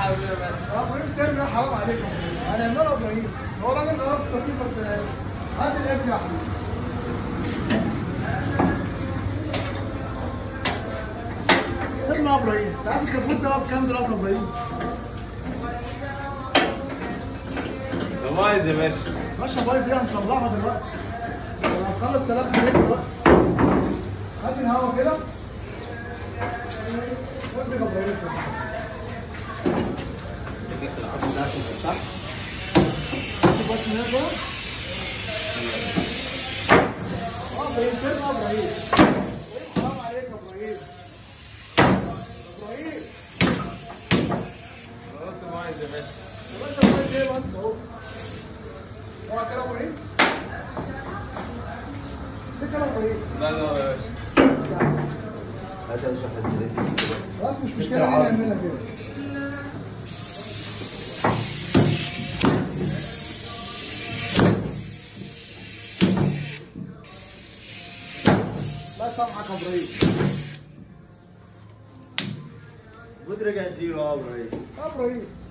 حبيبي يا باشا اه ابراهيم ترجع حرام عليك يا ابراهيم هنعملها ابراهيم هو راجل غلط في الترتيب بس هات الاكل يا حبيبي اسمع يا ابراهيم انت عارف الكبوت ده بقى بكام دلوقتي يا ابراهيم؟ ده بايظ يا باشا باشا بايظ ايه هنصلحها دلوقتي انا هنخلص 3000 جنيه دلوقتي هات الهوا كده وامسك يا ابراهيم شوف بس هنا بقى اه ابراهيم فين يا ابراهيم؟ ابراهيم حرام عليك يا ابراهيم ابراهيم قلت بايظ يا باشا طب انت بايظ ايه بقى انت اهو اوعى كده يا ابراهيم ليه كده يا ابراهيم؟ لا لا يا باشا هات يا باشا حد رزق كده. خلاص مش مشكلة دي نعملها كده لا سامحك يا ابراهيم خد رجع زيرو يا ابراهيم يا ابراهيم